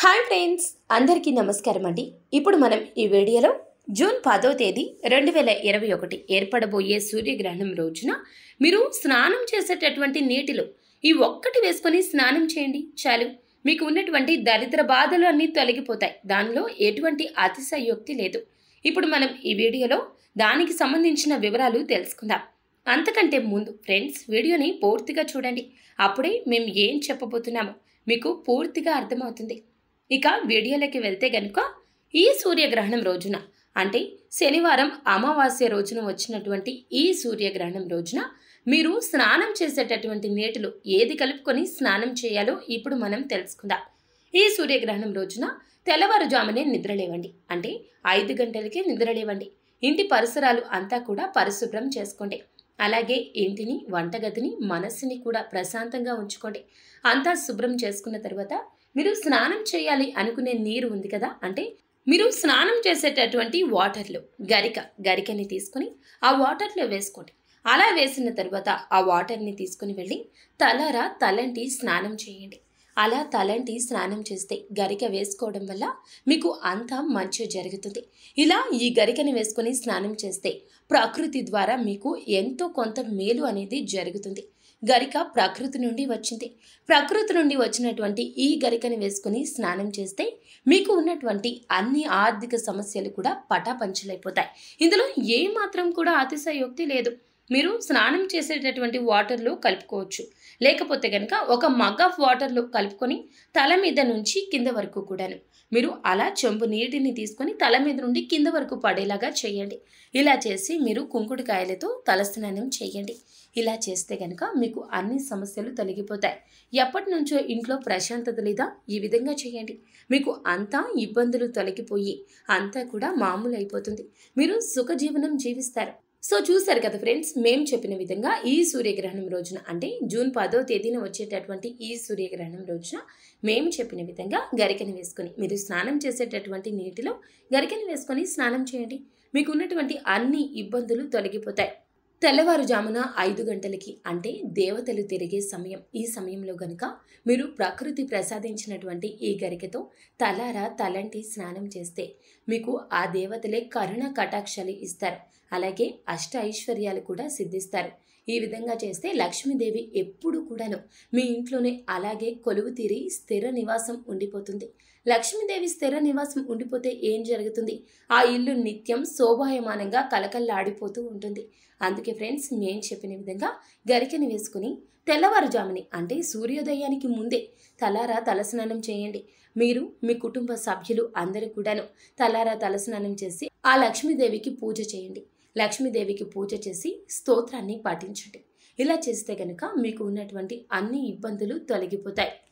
hi friends అందరికీ నమస్కారం అండి ఇప్పుడు మనం ఈ వీడియోలో జూన్ పదో తేదీ రెండు వేల ఇరవై ఒకటి ఏర్పడబోయే సూర్యగ్రహణం రోజున మీరు స్నానం చేసేటటువంటి నీటిలో ఈ ఒక్కటి వేసుకొని స్నానం చేయండి చాలు మీకు ఉన్నటువంటి దరిద్ర బాధలు అన్నీ తొలగిపోతాయి దానిలో ఎటువంటి అతిశయోక్తి లేదు ఇప్పుడు మనం ఈ వీడియోలో దానికి సంబంధించిన వివరాలు తెలుసుకుందాం అంతకంటే ముందు ఫ్రెండ్స్ వీడియోని పూర్తిగా చూడండి అప్పుడే మేము ఏం చెప్పబోతున్నామో మీకు పూర్తిగా అర్థమవుతుంది ఇక వీడియోలోకి వెళ్తే గనుక ఈ సూర్యగ్రహణం రోజున అంటే శనివారం అమావాస్య రోజున వచ్చినటువంటి ఈ సూర్యగ్రహణం రోజున మీరు స్నానం చేసేటటువంటి నీటిలో ఏది కలుపుకొని స్నానం చేయాలో ఇప్పుడు మనం తెలుసుకుందాం ఈ సూర్యగ్రహణం రోజున తెల్లవారుజామునే నిద్రలేవండి అంటే ఐదు గంటలకే నిద్రలేవండి ఇంటి పరిసరాలు అంతా కూడా పరిశుభ్రం చేసుకోండి అలాగే ఇంటిని వంటగదిని మనస్సుని కూడా ప్రశాంతంగా ఉంచుకోండి అంతా శుభ్రం చేసుకున్న తర్వాత మీరు స్నానం చేయాలి అనుకునే నీరు ఉంది కదా అంటే మీరు స్నానం చేసేటటువంటి వాటర్లో గరిక గరికని తీసుకొని ఆ వాటర్లో వేసుకోండి అలా వేసిన తర్వాత ఆ వాటర్ని తీసుకుని వెళ్ళి తలరా తలంటి స్నానం చేయండి అలా తలంటి స్నానం చేస్తే గరిక వేసుకోవడం వల్ల మీకు అంతా మంచి జరుగుతుంది ఇలా ఈ గరికని వేసుకొని స్నానం చేస్తే ప్రకృతి ద్వారా మీకు ఎంతో కొంత మేలు అనేది జరుగుతుంది గరిక ప్రకృతి నుండి వచ్చింది ప్రకృతి నుండి వచ్చినటువంటి ఈ గరికని వేసుకుని స్నానం చేస్తే మీకు ఉన్నటువంటి అన్ని ఆర్థిక సమస్యలు కూడా పటాపంచలైపోతాయి ఇందులో ఏ మాత్రం కూడా అతిశయోక్తి లేదు మీరు స్నానం చేసేటటువంటి వాటర్లో కలుపుకోవచ్చు లేకపోతే కనుక ఒక మగ్ ఆఫ్ వాటర్లో కలుపుకొని తల మీద నుంచి కింద వరకు కూడాను మీరు అలా చెంబు నీటిని తీసుకొని తల మీద నుండి కింద వరకు పడేలాగా చేయండి ఇలా చేసి మీరు కుంకుడుకాయలతో తలస్నానం చేయండి ఇలా చేస్తే కనుక మీకు అన్ని సమస్యలు తొలగిపోతాయి ఎప్పటి నుంచో ఇంట్లో ప్రశాంతత లేదా ఈ విధంగా చేయండి మీకు అంతా ఇబ్బందులు తొలగిపోయి అంతా కూడా మామూలు అయిపోతుంది మీరు సుఖజీవనం జీవిస్తారు సో చూశారు కదా ఫ్రెండ్స్ మేము చెప్పిన విధంగా ఈ సూర్యగ్రహణం రోజున అంటే జూన్ పదో తేదీన వచ్చేటటువంటి ఈ సూర్యగ్రహణం రోజున మేము చెప్పిన విధంగా గరికని వేసుకొని మీరు స్నానం చేసేటటువంటి నీటిలో గరికని వేసుకొని స్నానం చేయండి మీకు ఉన్నటువంటి అన్ని ఇబ్బందులు తొలగిపోతాయి తెల్లవారుజామున ఐదు గంటలకి అంటే దేవతలు తిరిగే సమయం ఈ సమయంలో గనుక మీరు ప్రకృతి ప్రసాదించినటువంటి ఈ గరికతో తలారా తలంటి స్నానం చేస్తే మీకు ఆ దేవతలే కరుణ కటాక్షాలు ఇస్తారు అలాగే అష్ట ఐశ్వర్యాలు కూడా సిద్ధిస్తారు ఈ విధంగా చేస్తే లక్ష్మీదేవి ఎప్పుడు కూడాను మీ ఇంట్లోనే అలాగే కొలువు తీరి స్థిర నివాసం ఉండిపోతుంది లక్ష్మీదేవి స్థిర నివాసం ఉండిపోతే ఏం జరుగుతుంది ఆ ఇల్లు నిత్యం శోభాయమానంగా కలకల్లాడిపోతూ ఉంటుంది అందుకే ఫ్రెండ్స్ నేను చెప్పిన విధంగా గరికని వేసుకుని తెల్లవారుజాముని అంటే సూర్యోదయానికి ముందే తలారా తలస్నానం చేయండి మీరు మీ కుటుంబ సభ్యులు అందరూ కూడాను తలారా తలస్నానం చేసి ఆ లక్ష్మీదేవికి పూజ చేయండి లక్ష్మీదేవికి పూజ చేసి స్తోత్రాన్ని పాటించండి ఇలా చేస్తే గనుక మీకు ఉన్నటువంటి అన్ని ఇబ్బందులు తొలగిపోతాయి